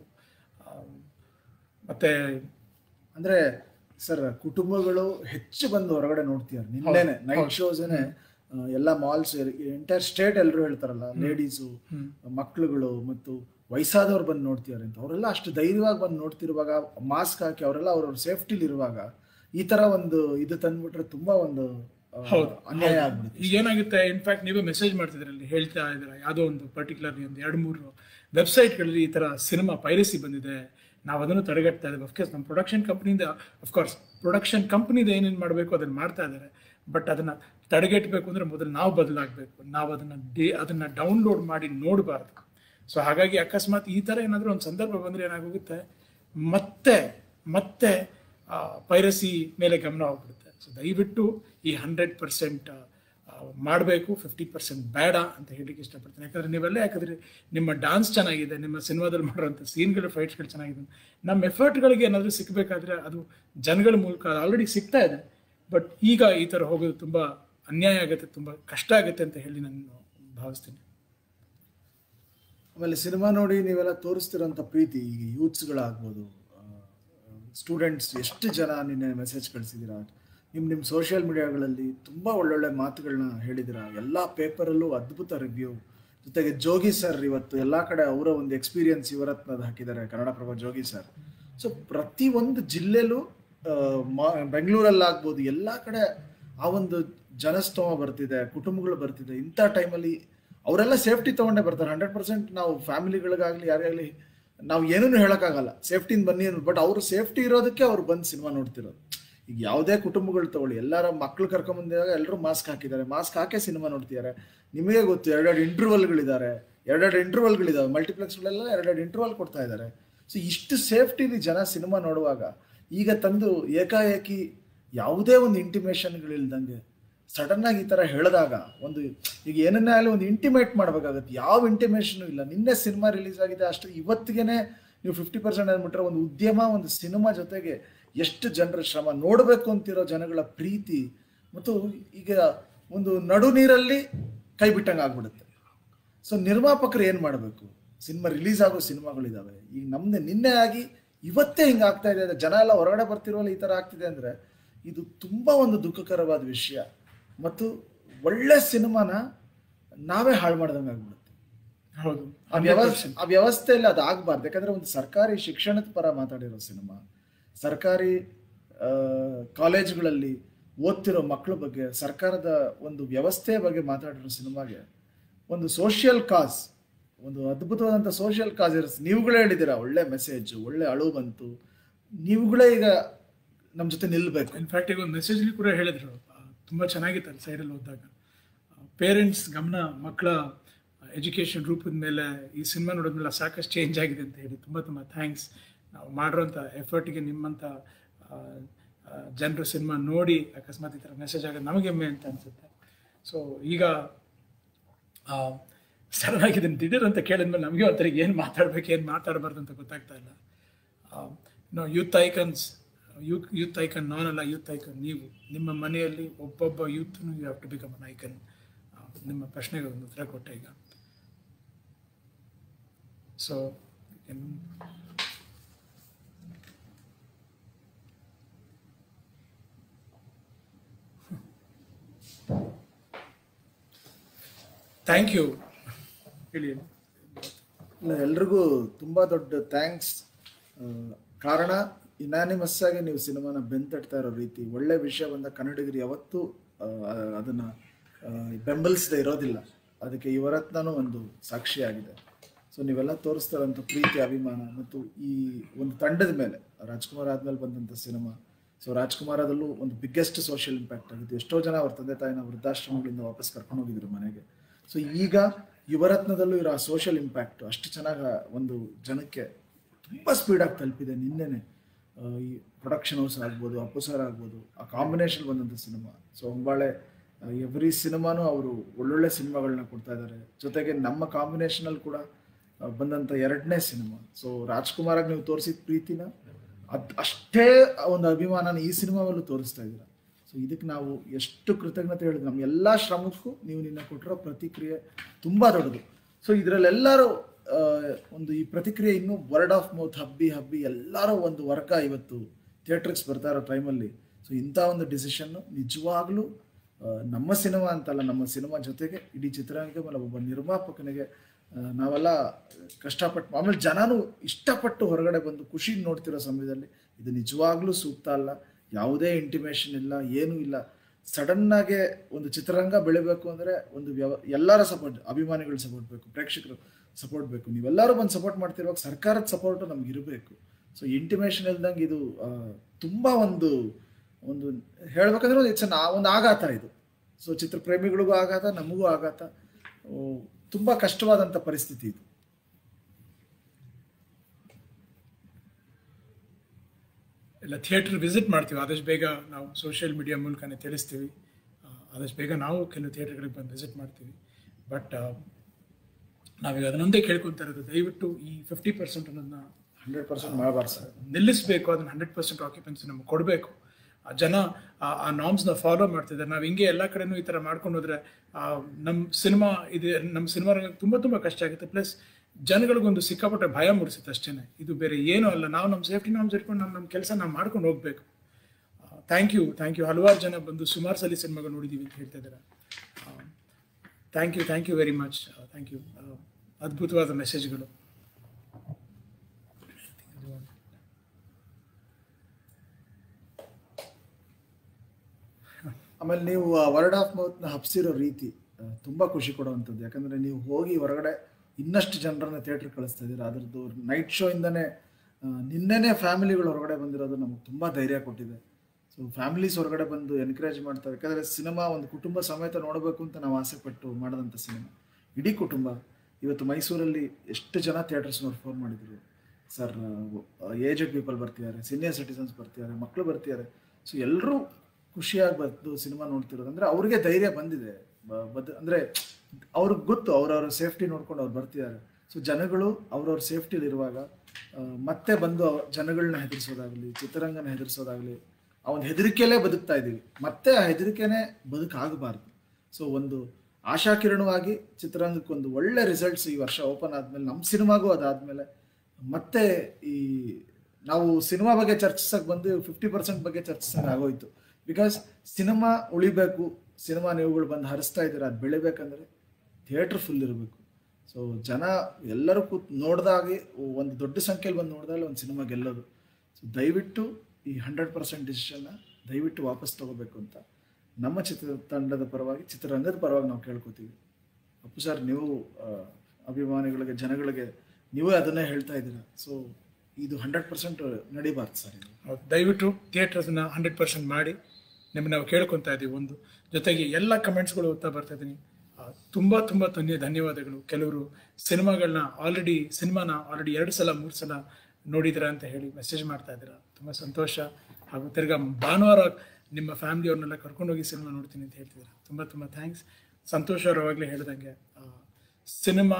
A: ಮತ್ತೆ
B: ಅಂದ್ರೆ ಸರ್ ಕುಟುಂಬಗಳು ಹೆಚ್ಚು ಬಂದು ಹೊರಗಡೆ ನೋಡ್ತಿದ್ದಾರೆ ನಿನ್ನೆನೆ ನೈಟ್ ಶೋಸ್ನೆ ಎಲ್ಲ ಮಾಲ್ಸ್ ಎಂಟೈರ್ ಸ್ಟೇಟ್ ಎಲ್ಲರೂ ಹೇಳ್ತಾರಲ್ಲ ಲೇಡೀಸು ಮಕ್ಕಳುಗಳು ಮತ್ತು ವಯಸ್ಸಾದವ್ರು ಬಂದು ನೋಡ್ತಿದ್ದಾರೆ ಅಂತ ಅವರೆಲ್ಲ ಅಷ್ಟು ಧೈರ್ಯವಾಗಿ ಬಂದು ನೋಡ್ತಿರುವಾಗ ಮಾಸ್ಕ್ ಹಾಕಿ ಅವರೆಲ್ಲ ಅವ್ರವ್ರ ಸೇಫ್ಟಿಲಿ ಇರುವಾಗ ಈ ತರ ಒಂದು ಇದು ತಂದ್ಬಿಟ್ರೆ ತುಂಬಾ ಒಂದು ಆ, ಅನ್ಯಾಯ ಆಗ್ಬಿಡುತ್ತೆ
A: ಈಗ ಏನಾಗುತ್ತೆ ಇನ್ಫ್ಯಾಕ್ಟ್ ನೀವೇ ಮೆಸೇಜ್ ಮಾಡ್ತಿದ್ರಲ್ಲಿ ಹೇಳ್ತಾ ಇದ್ದೀರಾ ಯಾವುದೋ ಒಂದು ಪರ್ಟಿಕ್ಯುಲರ್ ಒಂದು ಎರಡು ಮೂರು ವೆಬ್ಸೈಟ್ಗಳಲ್ಲಿ ಈ ಥರ ಸಿನಿಮಾ ಪೈರಸಿ ಬಂದಿದೆ ನಾವು ಅದನ್ನು ತಡೆಗಟ್ತಾ ಇದ್ದೇವೆ ಅಫ್ಕೋರ್ಸ್ ನಮ್ಮ ಪ್ರೊಡಕ್ಷನ್ ಕಂಪ್ನಿಯಿಂದ ಅಫ್ಕೋರ್ಸ್ ಪ್ರೊಡಕ್ಷನ್ ಕಂಪ್ನಿದ ಏನೇನು ಮಾಡಬೇಕು ಅದನ್ನು ಮಾಡ್ತಾ ಇದ್ದಾರೆ ಬಟ್ ಅದನ್ನು ತಡೆಗಟ್ಟಬೇಕು ಅಂದರೆ ಮೊದಲು ನಾವು ಬದಲಾಗಬೇಕು ನಾವು ಅದನ್ನು ಡೇ ಅದನ್ನು ಡೌನ್ಲೋಡ್ ಮಾಡಿ ನೋಡಬಾರ್ದು ಸೊ ಹಾಗಾಗಿ ಅಕಸ್ಮಾತ್ ಈ ಥರ ಏನಾದರೂ ಒಂದು ಸಂದರ್ಭ ಬಂದರೆ ಏನಾಗೋಗುತ್ತೆ ಮತ್ತೆ ಮತ್ತೆ ಪೈರಸಿ ಮೇಲೆ ಗಮನ ಹೋಗ್ಬಿಡುತ್ತೆ ಸೊ ದಯವಿಟ್ಟು ಈ ಹಂಡ್ರೆಡ್ ಪರ್ಸೆಂಟ್ ಮಾಡಬೇಕು ಫಿಫ್ಟಿ ಪರ್ಸೆಂಟ್ ಬೇಡ ಅಂತ ಹೇಳಲಿಕ್ಕೆ ಇಷ್ಟಪಡ್ತೀನಿ ಯಾಕಂದರೆ ನೀವೆಲ್ಲ ಯಾಕಂದರೆ ನಿಮ್ಮ ಡಾನ್ಸ್ ಚೆನ್ನಾಗಿದೆ ನಿಮ್ಮ ಸಿನಿಮಾದಲ್ಲಿ ಮಾಡುವಂಥ ಸೀನ್ಗಳು ಫೈಟ್ಸ್ಗಳು ಚೆನ್ನಾಗಿದೆ ನಮ್ಮ ಎಫರ್ಟ್ಗಳಿಗೆ ಏನಾದರೂ ಸಿಕ್ಕಬೇಕಾದ್ರೆ ಅದು ಜನಗಳ ಮೂಲಕ ಆಲ್ರೆಡಿ ಸಿಗ್ತಾ ಇದೆ ಬಟ್ ಈಗ ಈ ಥರ ಹೋಗೋದು ತುಂಬ ಅನ್ಯಾಯ ಆಗುತ್ತೆ ತುಂಬ ಕಷ್ಟ ಆಗುತ್ತೆ ಅಂತ ಹೇಳಿ ನಾನು ಭಾವಿಸ್ತೀನಿ
B: ಆಮೇಲೆ ಸಿನಿಮಾ ನೋಡಿ ನೀವೆಲ್ಲ ತೋರಿಸ್ತಿರೋಂಥ ಪ್ರೀತಿ ಈಗ ಯೂತ್ಸ್ಗಳಾಗ್ಬೋದು ಸ್ಟೂಡೆಂಟ್ಸ್ ಎಷ್ಟು ಜನ ನಿನ್ನೆ ಮೆಸೇಜ್ ಕಳಿಸಿದ್ದೀರಾ ನಿಮ್ಮ ನಿಮ್ಮ ಸೋಷಿಯಲ್ ಮೀಡಿಯಾಗಳಲ್ಲಿ ತುಂಬ ಒಳ್ಳೊಳ್ಳೆ ಮಾತುಗಳನ್ನ ಹೇಳಿದ್ದೀರಾ ಎಲ್ಲ ಪೇಪರಲ್ಲೂ ಅದ್ಭುತ ರಿವ್ಯೂ ಜೊತೆಗೆ ಜೋಗಿ ಸರ್ ಇವತ್ತು ಎಲ್ಲ ಕಡೆ ಅವರ ಒಂದು ಎಕ್ಸ್ಪೀರಿಯನ್ಸ್ ಇವರತ್ನದ ಹಾಕಿದ್ದಾರೆ ಕನ್ನಡಪ್ರಭ ಜೋಗಿ ಸರ್ ಸೊ ಪ್ರತಿ ಒಂದು ಜಿಲ್ಲೆಲೂ ಆ, ಮಾ- ಬೆಂಗಳೂರಲ್ಲಾಗ್ಬೋದು ಎಲ್ಲ ಕಡೆ ಆ ಒಂದು ಜನಸ್ತೋಮ ಬರ್ತಿದೆ ಕುಟುಂಬಗಳು ಬರ್ತಿದೆ ಇಂಥ ಟೈಮಲ್ಲಿ ಅವರೆಲ್ಲ ಸೇಫ್ಟಿ ತಗೊಂಡೇ ಬರ್ತಾರೆ ಹಂಡ್ರೆಡ್ ಪರ್ಸೆಂಟ್ ನಾವು ಫ್ಯಾಮಿಲಿಗಳಿಗಾಗಲಿ ಯಾರಾಗಲಿ ನಾವು ಏನೂ ಹೇಳೋಕ್ಕಾಗಲ್ಲ ಸೇಫ್ಟಿನ ಬನ್ನಿ ಬಟ್ ಅವರು ಸೇಫ್ಟಿ ಇರೋದಕ್ಕೆ ಅವ್ರು ಬಂದು ಸಿನಿಮಾ ನೋಡ್ತಿರೋದು ಈಗ ಯಾವುದೇ ಕುಟುಂಬಗಳು ತಗೊಳ್ಳಿ ಎಲ್ಲರ ಮಕ್ಳು ಕರ್ಕೊಂಬಂದಿದಾಗ ಎಲ್ಲರೂ ಮಾಸ್ಕ್ ಹಾಕಿದ್ದಾರೆ ಮಾಸ್ಕ್ ಹಾಕೇ ಸಿನಿಮಾ ನೋಡ್ತಿದ್ದಾರೆ ನಿಮಗೆ ಗೊತ್ತು ಎರಡೆರಡು ಇಂಟರ್ವಲ್ಗಳಿದ್ದಾರೆ ಎರಡೆರಡು ಇಂಟರ್ವಲ್ಗಳಿದ್ದಾವೆ ಮಲ್ಟಿಪ್ಲೆಕ್ಸ್ಗಳೆಲ್ಲ ಎರಡೆರಡು ಇಂಟರ್ವಲ್ ಕೊಡ್ತಾ ಇದ್ದಾರೆ ಸೊ ಇಷ್ಟು ಸೇಫ್ಟಿಲಿ ಜನ ಸಿನಿಮಾ ನೋಡುವಾಗ ಈಗ ತಂದು ಏಕಾಏಕಿ ಯಾವುದೇ ಒಂದು ಇಂಟಿಮೇಷನ್ಗಳಿಲ್ದಂಗೆ ಸಡನ್ ಆಗಿ ಈ ಥರ ಹೇಳಿದಾಗ ಒಂದು ಈಗ ಏನನ್ನೇ ಆಗಲಿ ಒಂದು ಇಂಟಿಮೇಟ್ ಮಾಡಬೇಕಾಗತ್ತೆ ಯಾವ ಇಂಟಿಮೇಷನು ಇಲ್ಲ ನಿನ್ನೆ ಸಿನಿಮಾ ರಿಲೀಸ್ ಆಗಿದೆ ಅಷ್ಟು ಇವತ್ತಿಗೆನೆ ನೀವು ಫಿಫ್ಟಿ ಪರ್ಸೆಂಟ್ ಅಂದ್ಬಿಟ್ರೆ ಒಂದು ಉದ್ಯಮ ಒಂದು ಸಿನಿಮಾ ಜೊತೆಗೆ ಎಷ್ಟು ಜನರ ಶ್ರಮ ನೋಡಬೇಕು ಅಂತಿರೋ ಜನಗಳ ಪ್ರೀತಿ ಮತ್ತು ಈಗ ಒಂದು ನಡು ನೀರಲ್ಲಿ ಕೈ ಬಿಟ್ಟಂಗೆ ಆಗ್ಬಿಡುತ್ತೆ ಸೊ ನಿರ್ಮಾಪಕರು ಏನು ಮಾಡಬೇಕು ಸಿನಿಮಾ ರಿಲೀಸ್ ಆಗೋ ಸಿನಿಮಾಗಳಿದಾವೆ ಈಗ ನಮ್ದು ನಿನ್ನೆ ಆಗಿ ಇವತ್ತೇ ಹಿಂಗೆ ಆಗ್ತಾ ಇದೆ ಅಂದ್ರೆ ಜನ ಎಲ್ಲ ಹೊರಗಡೆ ಬರ್ತಿರೋಲ್ಲ ಈ ಥರ ಆಗ್ತಿದೆ ಅಂದರೆ ಇದು ತುಂಬ ಒಂದು ದುಃಖಕರವಾದ ವಿಷಯ ಮತ್ತು ಒಳ್ಳೆ ಸಿನಿಮಾನ ನಾವೇ ಹಾಳು ಮಾಡ್ದಂಗೆ ಆಗ್ಬಿಡುತ್ತೆ
A: ಹೌದು
B: ಆ ವ್ಯವಸ್ಥೆ ಆ ವ್ಯವಸ್ಥೆಯಲ್ಲಿ ಅದು ಆಗಬಾರ್ದು ಯಾಕಂದ್ರೆ ಒಂದು ಸರ್ಕಾರಿ ಶಿಕ್ಷಣದ ಪರ ಮಾತಾಡಿರೋ ಸಿನಿಮಾ ಸರ್ಕಾರಿ ಆ, ಕಾಲೇಜುಗಳಲ್ಲಿ ಓದ್ತಿರೋ ಮಕ್ಕಳ ಬಗ್ಗೆ ಸರ್ಕಾರದ ಒಂದು ವ್ಯವಸ್ಥೆಯ ಬಗ್ಗೆ ಮಾತಾಡಿರೋ ಸಿನಿಮಾಗೆ ಒಂದು ಸೋಷಿಯಲ್ ಕಾಸ್ ಒಂದು ಅದ್ಭುತವಾದಂಥ ಸೋಷಿಯಲ್ ಕಾಸ್ ಇರುತ್ತೆ ನೀವುಗಳೇ ಹೇಳಿದ್ದೀರಾ ಒಳ್ಳೆ ಮೆಸೇಜ್ ಒಳ್ಳೆ ಅಳು ಬಂತು ನೀವುಗಳೇ ಈಗ ನಮ್ಮ ಜೊತೆ ನಿಲ್ಲಬೇಕು
A: ಇನ್ಫ್ಯಾಕ್ಟ್ ಈಗ ಒಂದು ಮೆಸೇಜ್ಲಿ ಕೂಡ ಹೇಳಿದ್ರು ಆ, ತುಂಬಾ ಚೆನ್ನಾಗಿತ್ತು ಅಲ್ಲಿ ಸೈಡಲ್ಲಿ ಓದಿದಾಗ ಪೇರೆಂಟ್ಸ್ ಗಮನ ಮಕ್ಕಳ ಎಜುಕೇಷನ್ ರೂಪದ ಮೇಲೆ ಈ ಸಿನಿಮಾ ನೋಡಿದ್ಮೇಲೆ ಸಾಕಷ್ಟು ಚೇಂಜ್ ಆಗಿದೆ ಅಂತ ಹೇಳಿ ತುಂಬ ತುಂಬ ಥ್ಯಾಂಕ್ಸ್ ನಾವು ಮಾಡಿರೋಂಥ ಎಫರ್ಟ್ಗೆ ನಿಮ್ಮಂಥ ಜನರು ಸಿನಿಮಾ ನೋಡಿ ಅಕಸ್ಮಾತ್ ಈ ಥರ ಮೆಸೇಜ್ ಆಗೋದು ನಮಗೆ ಹೆಮ್ಮೆ ಅಂತ ಅನಿಸುತ್ತೆ ಸೊ ಈಗ ಸಡನ್ ಆಗಿ ಇದನ್ನು ದಿಢೀರ್ ಅಂತ ಕೇಳಿದ್ಮೇಲೆ ನಮಗೆ ಒಂಥರ ಏನು ಮಾತಾಡ್ಬೇಕು ಏನು ಮಾತಾಡಬಾರ್ದು ಅಂತ ಗೊತ್ತಾಗ್ತಾ ಇಲ್ಲ no youth icons youth youth icon ನಾನಲ್ಲ ಯೂತ್ ಐಕನ್ ನೀವು ನಿಮ್ಮ ಮನೆಯಲ್ಲಿ ಒಬ್ಬೊಬ್ಬ ಯೂತ್ನು you have to become an icon ನಿಮ್ಮ ಪ್ರಶ್ನೆಗೆ ಒಂದು ಉತ್ತರ ಕೊಟ್ಟೆ ಈಗ ಸೊ ಥ್ಯಾಂಕ್ ಯು ಹೇಳಿ
B: ಇಲ್ಲ ಎಲ್ರಿಗೂ ತುಂಬಾ ದೊಡ್ಡ ಥ್ಯಾಂಕ್ಸ್ ಕಾರಣ ಇನಾನಿಮಸ್ ಆಗಿ ನೀವು ಸಿನಿಮಾನ ಬೆಂತಟ್ತಾ ಇರೋ ರೀತಿ ಒಳ್ಳೆ ವಿಷಯ ಬಂದ ಕನ್ನಡಿಗರು ಯಾವತ್ತೂ ಆ, ಅದನ್ನ ಆ, ಬೆಂಬಲಿಸದೆ ಇರೋದಿಲ್ಲ ಅದಕ್ಕೆ ಯುವರತ್ನನೂ ಒಂದು ಸಾಕ್ಷಿಯಾಗಿದೆ ಸೊ ನೀವೆಲ್ಲ ತೋರಿಸ್ತಾರಂಥ ಪ್ರೀತಿ ಅಭಿಮಾನ ಮತ್ತು ಈ ಒಂದು ತಂಡದ ಮೇಲೆ ರಾಜ್ಕುಮಾರ್ ಆದ್ಮೇಲೆ ಬಂದಂಥ ಸಿನಿಮಾ ಸೊ ರಾಜ್ಕುಮಾರದಲ್ಲೂ ಒಂದು ಬಿಗ್ಗೆಸ್ಟ್ ಸೋಷಿಯಲ್ ಇಂಪ್ಯಾಕ್ಟ್ ಆಗಿತ್ತು ಎಷ್ಟೋ ಜನ ಅವ್ರ ತಂದೆ ತಾಯಿನ ವೃದ್ಧಾಶ್ರಮಗಳಿಂದ ವಾಪಸ್ ಕರ್ಕೊಂಡು ಹೋಗಿದ್ರು ಮನೆಗೆ ಸೊ ಈಗ ಯುವರತ್ನದಲ್ಲೂ ಇರೋ ಆ ಸೋಷಿಯಲ್ ಇಂಪ್ಯಾಕ್ಟ್ ಅಷ್ಟು ಚೆನ್ನಾಗಿ ಒಂದು ಜನಕ್ಕೆ ತುಂಬ ಸ್ಪೀಡಾಗಿ ತಲುಪಿದೆ ನಿನ್ನೆನೆ ಆ, ಈ ಪ್ರೊಡಕ್ಷನ್ ಹೌಸ್ ಆಗ್ಬೋದು ಅಪ್ಪು ಸರ್ ಆಗ್ಬೋದು ಆ ಕಾಂಬಿನೇಷನ್ ಬಂದಂಥ ಸಿನಿಮಾ ಸೊ ಒಂಬಾಳೆ ಎವ್ರಿ ಸಿನಿಮಾನು ಅವರು ಒಳ್ಳೊಳ್ಳೆ ಸಿನಿಮಾಗಳನ್ನ ಕೊಡ್ತಾ ಇದ್ದಾರೆ ಜೊತೆಗೆ ನಮ್ಮ ಕಾಂಬಿನೇಷನಲ್ಲಿ ಕೂಡ ಆ, ಬಂದಂಥ ಎರಡನೇ ಸಿನಿಮಾ ಸೊ ರಾಜ್ಕುಮಾರಾಗಿ ನೀವು ತೋರಿಸಿದ ಪ್ರೀತಿನ ಅದ್ ಅಷ್ಟೇ ಒಂದು ಅಭಿಮಾನನ ಈ ಸಿನಿಮಾವಲ್ಲೂ ತೋರಿಸ್ತಾ ಇದ್ದೀರಾ ಸೊ ಇದಕ್ಕೆ ನಾವು ಎಷ್ಟು ಕೃತಜ್ಞತೆ ಹೇಳಿದ್ರು ನಮ್ಮ ಎಲ್ಲ ಶ್ರಮಕ್ಕೂ ನೀವು ನಿನ್ನ ಕೊಟ್ಟಿರೋ ಪ್ರತಿಕ್ರಿಯೆ ತುಂಬ ದೊಡ್ಡದು ಸೊ ಇದರಲ್ಲೆಲ್ಲರೂ ಆ, ಒಂದು ಈ ಪ್ರತಿಕ್ರಿಯೆ ಇನ್ನೂ ವರ್ಡ್ ಆಫ್ ಮೌತ್ ಹಬ್ಬಿ ಹಬ್ಬಿ ಎಲ್ಲರೂ ಒಂದು ವರ್ಗ ಇವತ್ತು ಥಿಯೇಟ್ರಿಕ್ಸ್ ಬರ್ತಾ ಇರೋ ಟೈಮಲ್ಲಿ ಸೊ ಇಂಥ ಒಂದು ಡಿಸಿಷನ್ನು ನಿಜವಾಗ್ಲೂ ಆ, ನಮ್ಮ ಸಿನಿಮಾ ಅಂತಲ್ಲ ನಮ್ಮ ಸಿನಿಮಾ ಜೊತೆಗೆ ಇಡೀ ಚಿತ್ರರಂಗಕ್ಕೆ ಮೇಲೆ ಒಬ್ಬ ನಿರ್ಮಾಪಕನಿಗೆ ಆ, ನಾವೆಲ್ಲ ಕಷ್ಟಪಟ್ಟು ಆಮೇಲೆ ಜನನು ಇಷ್ಟಪಟ್ಟು ಹೊರಗಡೆ ಬಂದು ಖುಷಿ ನೋಡ್ತಿರೋ ಸಮಯದಲ್ಲಿ ಇದು ನಿಜವಾಗ್ಲೂ ಸೂಕ್ತ ಅಲ್ಲ ಯಾವುದೇ ಇಂಟಿಮೇಷನ್ ಇಲ್ಲ ಏನೂ ಇಲ್ಲ ಸಡನ್ನಾಗೆ ಒಂದು ಚಿತ್ರರಂಗ ಬೆಳಿಬೇಕು ಅಂದರೆ ಒಂದು ವ್ಯವ ಎಲ್ಲರ ಸಪೋರ್ಟ್ ಅಭಿಮಾನಿಗಳ ಸಪೋರ್ಟ್ ಬೇಕು ಪ್ರೇಕ್ಷಕರು ಸಪೋರ್ಟ್ ಬೇಕು ನೀವೆಲ್ಲರೂ ಬಂದು ಸಪೋರ್ಟ್ ಮಾಡ್ತಿರುವಾಗ ಸರ್ಕಾರದ ಸಪೋರ್ಟು ನಮ್ಗೆ ಇರಬೇಕು ಸೊ ಇಂಟಿಮೇಷನ್ ಇಲ್ದಂಗೆ ಇದು ಆ, ತುಂಬ ಒಂದು ಒಂದು ಹೇಳ್ಬೇಕಂದ್ರೆ ಒಂದು ಇಟ್ಸ್ ಒಂದು ಆಘಾತ ಇದು ಸೊ ಚಿತ್ರಪ್ರೇಮಿಗಳಿಗೂ ಆಘಾತ ನಮಗೂ ಆಘಾತ ಆ, ತುಂಬ ಕಷ್ಟವಾದಂಥ ಪರಿಸ್ಥಿತಿ ಇದು
A: ಎಲ್ಲ ಥಿಯೇಟರ್ ವಿಸಿಟ್ ಮಾಡ್ತೀವಿ ಆದಷ್ಟು ಬೇಗ ನಾವು ಸೋಷಿಯಲ್ ಮೀಡಿಯಾ ಮೂಲಕನೇ ತಿಳಿಸ್ತೀವಿ ಆ, ಆದಷ್ಟು ಬೇಗ ನಾವು ಕೆಲವು ಥಿಯೇಟರ್ಗಳಿಗೆ ಬಂದು ವಿಸಿಟ್ ಮಾಡ್ತೀವಿ ಬಟ್ ನಾವೀಗ ಅದನ್ನೊಂದೇ ಕೇಳ್ಕೊತಾ ಇರೋದು ದಯವಿಟ್ಟು ಈ ಫಿಫ್ಟಿ ಪರ್ಸೆಂಟ್ ಅನ್ನೋದನ್ನ
B: ಹಂಡ್ರೆಡ್ ಪರ್ಸೆಂಟ್ ಮಾಡಬಾರ್ದು ಸರ್
A: ನಿಲ್ಲಿಸಬೇಕು ಅದನ್ನ ಹಂಡ್ರೆಡ್ ಪರ್ಸೆಂಟ್ ಆಕ್ಯುಪೆನ್ಸಿ ನಮ್ಗೆ ಕೊಡಬೇಕು ಆ ಜನ ಆ- ಆ ನಾರ್ಮ್ಸ್ನ ಫಾಲೋ ಮಾಡ್ತಿದ್ದಾರೆ ನಾವು ಹಿಂಗೆ ಎಲ್ಲ ಕಡೆನೂ ಈ ಥರ ಮಾಡ್ಕೊಂಡು ಹೋದ್ರೆ ನಮ್ಮ ಸಿನಿಮಾ ಇದೆ ನಮ್ಮ ಸಿನಿಮಾ ರಂಗಕ್ಕೆ ತುಂಬ ತುಂಬ ಕಷ್ಟ ಆಗುತ್ತೆ ಪ್ಲಸ್ ಜನಗಳಿಗೊಂದು ಸಿಕ್ಕಾಪಟ್ಟೆ ಭಯ ಮೂಡಿಸುತ್ತೆ ಅಷ್ಟೇ ಇದು ಬೇರೆ ಏನೂ ಅಲ್ಲ ನಾವು ನಮ್ಮ ಸೇಫ್ಟಿ ನಾರ್ಮ್ಸ್ ಇಟ್ಕೊಂಡು ನಮ್ಮ ನಮ್ಮ ಕೆಲಸ ನಾವು ಮಾಡ್ಕೊಂಡು ಹೋಗ್ಬೇಕು ಥ್ಯಾಂಕ್ ಯು ಥ್ಯಾಂಕ್ ಯು ಹಲವಾರು ಜನ ಬಂದು ಸುಮಾರು ಸಲ ಸಿನಿಮಾಗಳು ನೋಡಿದ್ದೀವಿ ಅಂತ ಹೇಳ್ತಾ ಇದ್ದಾರೆ thank you thank you very much thank you ಅದ್ಭುತವಾದ ಮೆಸೇಜ್ಗಳು
B: ಆಮೇಲೆ ನೀವು ವರ್ಡ್ ಆಫ್ ಮೌತ್ನ ಹಬ್ಸಿರೋ ರೀತಿ ಆ, ತುಂಬಾ ಖುಷಿ ಕೊಡುವಂಥದ್ದು ಯಾಕಂದ್ರೆ ನೀವು ಹೋಗಿ ಹೊರಗಡೆ ಇನ್ನಷ್ಟು ಜನರನ್ನ ಥಿಯೇಟರ್ ಕಳಿಸ್ತಾ ಇದ್ದೀರಾ ಅದ್ರದ್ದು ನೈಟ್ ಶೋ ಇಂದನೇ ಆ, ನಿನ್ನೆನೇ ಫ್ಯಾಮಿಲಿಗಳು ಹೊರಗಡೆ ಬಂದಿರೋದು ನಮಗೆ ತುಂಬಾ ಧೈರ್ಯ ಕೊಟ್ಟಿದೆ ಸೊ ಫ್ಯಾಮಿಲೀಸ್ ಹೊರಗಡೆ ಬಂದು ಎನ್ಕರೇಜ್ ಮಾಡ್ತಾರೆ ಯಾಕಂದ್ರೆ ಸಿನಿಮಾ ಒಂದು ಕುಟುಂಬ ಸಮೇತ ನೋಡಬೇಕು ಅಂತ ನಾವು ಆಸೆ ಪಟ್ಟು ಮಾಡಿದಂಥ ಸಿನಿಮಾ ಇಡೀ ಕುಟುಂಬ ಇವತ್ತು ಮೈಸೂರಲ್ಲಿ ಎಷ್ಟು ಜನ ಥಿಯೇಟರ್ಸ್ನವ್ರು ಫೋನ್ ಮಾಡಿದ್ರು ಸರ್ ಏಜೆಡ್ ಪೀಪಲ್ ಬರ್ತಿದ್ದಾರೆ ಸೀನಿಯರ್ ಸಿಟಿಸನ್ಸ್ ಬರ್ತಿದ್ದಾರೆ ಮಕ್ಕಳು ಬರ್ತಿದ್ದಾರೆ ಸೊ ಎಲ್ಲರೂ ಖುಷಿಯಾಗಿ ಬಂದು ಸಿನಿಮಾ ನೋಡ್ತಿರೋದು ಅಂದ್ರೆ ಅವ್ರಿಗೆ ಧೈರ್ಯ ಬಂದಿದೆ ಬ- ಬದ್ ಅಂದ್ರೆ ಅವ್ರಿಗೆ ಗೊತ್ತು ಅವ್ರವ್ರ ಸೇಫ್ಟಿ ನೋಡ್ಕೊಂಡು ಅವ್ರು ಬರ್ತಿದ್ದಾರೆ ಸೊ ಜನಗಳು ಅವ್ರವ್ರ ಸೇಫ್ಟಿಲಿ ಇರುವಾಗ ಆ, ಮತ್ತೆ ಬಂದು ಅವ್- ಜನಗಳನ್ನ ಹೆದರ್ಸೋದಾಗ್ಲಿ ಚಿತ್ರರಂಗನ ಹೆದರ್ಸೋದಾಗ್ಲಿ ಆ ಒಂದು ಹೆದರಿಕೆಯಲ್ಲೇ ಬದುಕ್ತಾ ಇದ್ದೀವಿ ಮತ್ತೆ ಆ ಹೆದರಿಕೆನೇ ಬದುಕಾಗಬಾರ್ದು ಸೊ ಒಂದು ಆಶಾಕಿರಣವಾಗಿ ಚಿತ್ರರಂಗಕ್ಕೆ ಒಂದು ಒಳ್ಳೆ ರಿಸಲ್ಟ್ಸ್ ಈ ವರ್ಷ ಓಪನ್ ಆದ್ಮೇಲೆ ನಮ್ಮ ಸಿನಿಮಾಗೂ ಅದಾದ್ಮೇಲೆ ಮತ್ತೆ ಈ ನಾವು ಸಿನಿಮಾ ಬಗ್ಗೆ ಚರ್ಚಿಸಕ್ ಬಂದು ಫಿಫ್ಟಿ ಪರ್ಸೆಂಟ್ ಬಗ್ಗೆ ಚರ್ಚಿಸಕ್ ಆಗೋಯ್ತು ಬಿಕಾಸ್ ಸಿನಿಮಾ ಉಳಿಬೇಕು ಸಿನಿಮಾ ನೀವುಗಳು ಬಂದು ಹರಿಸ್ತಾ ಇದ್ದೀರಾ ಅದು ಬೆಳಿಬೇಕಂದ್ರೆ ಥಿಯೇಟರ್ ಫುಲ್ ಇರಬೇಕು ಸೊ ಜನ ಎಲ್ಲರೂ ಕೂತ್ ನೋಡ್ದಾಗೆ ಒಂದು ದೊಡ್ಡ ಸಂಖ್ಯೆಯಲ್ಲಿ ಬಂದು ನೋಡಿದಾಗ ಒಂದು ಸಿನಿಮಾ ಗೆಲ್ಲೋದು ಸೊ ದಯವಿಟ್ಟು ಈ ಹಂಡ್ರೆಡ್ ಪರ್ಸೆಂಟ್ ಡಿಸಿಷನ್ನ ದಯವಿಟ್ಟು ವಾಪಸ್ ತಗೋಬೇಕು ಅಂತ ನಮ್ಮ ಚಿತ್ರತಂಡದ ಪರವಾಗಿ ಚಿತ್ರರಂಗದ ಪರವಾಗಿ ನಾವು ಕೇಳ್ಕೊತೀವಿ ಅಪ್ಪು ಸರ್ ನೀವು ಆ, ಅಭಿಮಾನಿಗಳಿಗೆ ಜನಗಳಿಗೆ ನೀವೇ ಅದನ್ನೇ ಹೇಳ್ತಾ ಇದ್ದೀರಾ ಸೊ ಇದು ಹಂಡ್ರೆಡ್ ಪರ್ಸೆಂಟ್ ನಡಿಬಾರ್ದು ಸರ್ ಇದು
A: ಹೌದು ದಯವಿಟ್ಟು ಥಿಯೇಟರ್ಸ್ನ ಹಂಡ್ರೆಡ್ ಪರ್ಸೆಂಟ್ ಮಾಡಿ ನಿಮ್ಗೆ ನಾವು ಕೇಳ್ಕೊತಾ ಇದ್ದೀವಿ ಒಂದು ಜೊತೆಗೆ ಎಲ್ಲ ಕಮೆಂಟ್ಸ್ಗಳು ಓದ್ತಾ ಬರ್ತಾ ಇದ್ದೀನಿ ಆ, ತುಂಬ ತುಂಬ ಧನ್ಯ ಧನ್ಯವಾದಗಳು ಕೆಲವರು ಸಿನಿಮಾಗಳನ್ನ ಆಲ್ರೆಡಿ ಸಿನಿಮಾನ ಆಲ್ರೆಡಿ ಎರಡು ಸಲ ಮೂರು ಸಲ ನೋಡಿದಿರ ಅಂತ ಹೇಳಿ ಮೆಸೇಜ್ ಮಾಡ್ತಾ ಇದ್ದೀರಾ ತುಂಬ ಸಂತೋಷ ಹಾಗೂ ತಿರ್ಗಾ ಭಾನುವಾರ ನಿಮ್ಮ ಫ್ಯಾಮಿಲಿಯವ್ರನ್ನೆಲ್ಲ ಕರ್ಕೊಂಡೋಗಿ ಸಿನಿಮಾ ನೋಡ್ತೀನಿ ಅಂತ ಹೇಳ್ತಿದ್ದೀರಾ ತುಂಬ ತುಂಬ ಥ್ಯಾಂಕ್ಸ್ ಸಂತೋಷ್ ಅವ್ರು ಅವಾಗಲೇ ಹೇಳ್ದಂಗೆ ಆ, ಸಿನಿಮಾ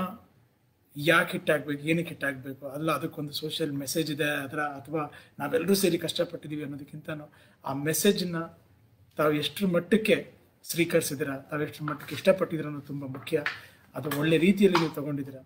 A: ಯಾಕೆ ಹಿಟ್ಟಾಗಬೇಕು ಏನಕ್ಕೆ ಹಿಟ್ಟಾಗಬೇಕು ಅಲ್ಲ ಅದಕ್ಕೊಂದು ಸೋಷಿಯಲ್ ಮೆಸೇಜ್ ಇದೆ ಅದರ ಅಥವಾ ನಾವೆಲ್ಲರೂ ಸೇರಿ ಕಷ್ಟಪಟ್ಟಿದ್ದೀವಿ ಅನ್ನೋದಕ್ಕಿಂತನೂ ಆ ಮೆಸೇಜನ್ನ ತಾವು ಎಷ್ಟರ ಮಟ್ಟಕ್ಕೆ ಸ್ವೀಕರಿಸಿದ್ದೀರಾ ತಾವು ಎಷ್ಟರ ಮಟ್ಟಕ್ಕೆ ಇಷ್ಟಪಟ್ಟಿದ್ದೀರ ಅನ್ನೋದು ತುಂಬ ಮುಖ್ಯ ಅದು ಒಳ್ಳೆ ರೀತಿಯಲ್ಲಿ ನೀವು ತಗೊಂಡಿದ್ದೀರಾ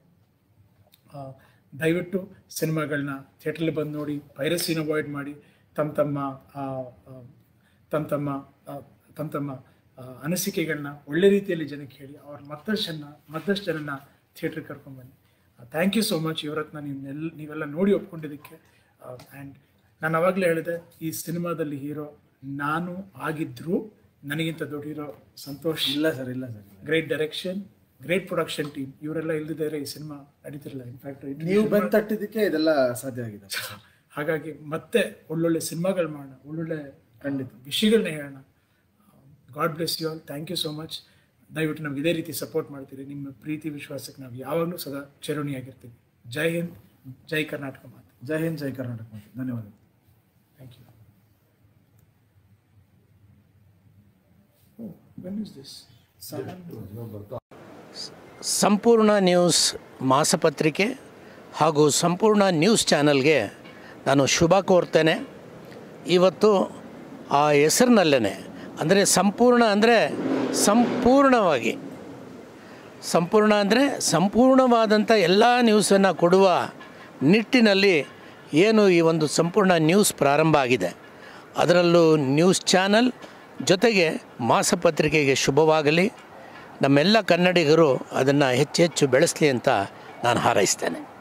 A: ಆ, ದಯವಿಟ್ಟು ಸಿನಿಮಾಗಳನ್ನ ಥಿಯೇಟ್ರಲ್ಲಿ ಬಂದು ನೋಡಿ ಪೈರಸಿನ ಅವಾಯ್ಡ್ ಮಾಡಿ ತಮ್ಮ ತಮ್ಮ ಆ, ಆ, ತಮ್ಮ ತಮ್ಮ ಆ, ತಮ್ಮ ತಮ್ಮ ಆ, ಅನಿಸಿಕೆಗಳನ್ನ ಒಳ್ಳೆ ರೀತಿಯಲ್ಲಿ ಜನಕ್ಕೆ ಹೇಳಿ ಅವ್ರ ಮತ್ತಷ್ಟು ಜನ ಮತ್ತಷ್ಟು ಜನನ ಥಿಯೇಟ್ರಿಗೆ ಕರ್ಕೊಂಡ್ಬನ್ನಿ ಥ್ಯಾಂಕ್ ಯು ಸೋ ಮಚ್ ಇವರತ್ನ ನೀವೆಲ್ಲ ನೀವೆಲ್ಲ ನೋಡಿ ಒಪ್ಕೊಂಡಿದ್ದಕ್ಕೆ ಆ್ಯಂಡ್ ನಾನು ಅವಾಗಲೇ ಹೇಳಿದೆ ಈ ಸಿನಿಮಾದಲ್ಲಿ ಹೀರೋ ನಾನು ಆಗಿದ್ರೂ ನನಗಿಂತ ದೊಡ್ಡ ಹೀರೋ ಸಂತೋಷ್
B: ಇಲ್ಲ ಸರ್ ಇಲ್ಲ sir
A: great direction great production team ಇವರೆಲ್ಲ ಇಲ್ದಿದ್ದಾರೆ ಈ ಸಿನಿಮಾ ನಡೀತಿರಲ್ಲ ಇನ್ಫ್ಯಾಕ್ಟ್
B: ನೀವು ಬಂದು ತಟ್ಟಿದ್ದಕ್ಕೆ ಇದೆಲ್ಲ ಸಾಧ್ಯ ಆಗಿದೆ
A: ಹಾಗಾಗಿ ಮತ್ತೆ ಒಳ್ಳೊಳ್ಳೆ ಸಿನಿಮಾಗಳು ಮಾಡೋಣ ಒಳ್ಳೊಳ್ಳೆ
B: ಖಂಡಿತ.
A: ವಿಷಯಗಳನ್ನ ಹೇಳೋಣ God bless you all thank you so much ದಯವಿಟ್ಟು ನಮ್ಗೆ ಇದೇ ರೀತಿ ಸಪೋರ್ಟ್ ಮಾಡ್ತೀರಿ ನಿಮ್ಮ ಪ್ರೀತಿ ವಿಶ್ವಾಸಕ್ಕೆ ನಾವು ಯಾವಾಗಲೂ ಸದಾ ಚಿರಣಿಯಾಗಿರ್ತೀವಿ ಜೈ ಹಿಂದ್ ಜೈ ಕರ್ನಾಟಕ ಮಾತು
B: ಜೈ ಹಿಂದ್ ಜೈ ಕರ್ನಾಟಕ ಮಾತು. ಧನ್ಯವಾದಗಳು
A: thank you when is this
C: Sampoorna news ಮಾಸಪತ್ರಿಕೆ ಹಾಗೂ ಸಂಪೂರ್ಣ ನ್ಯೂಸ್ ಚಾನಲ್ಗೆ ನಾನು ಶುಭ ಕೋರ್ತೇನೆ ಇವತ್ತು ಆ ಹೆಸರಿನಲ್ಲೇ ಅಂದರೆ ಸಂಪೂರ್ಣ ಅಂದರೆ ಸಂಪೂರ್ಣವಾಗಿ ಸಂಪೂರ್ಣ ಅಂದರೆ ಸಂಪೂರ್ಣವಾದಂಥ ಎಲ್ಲ ನ್ಯೂಸನ್ನು ಕೊಡುವ ನಿಟ್ಟಿನಲ್ಲಿ ಏನು ಈ ಒಂದು ಸಂಪೂರ್ಣ ನ್ಯೂಸ್ ಪ್ರಾರಂಭ ಆಗಿದೆ ಅದರಲ್ಲೂ ನ್ಯೂಸ್ ಚಾನಲ್ ಜೊತೆಗೆ ಮಾಸಪತ್ರಿಕೆಗೆ ಶುಭವಾಗಲಿ ನಮ್ಮೆಲ್ಲ ಕನ್ನಡಿಗರು ಅದನ್ನು ಹೆಚ್ಚು ಹೆಚ್ಚು ಬೆಳೆಸಲಿ ಅಂತ ನಾನು ಹಾರೈಸ್ತೇನೆ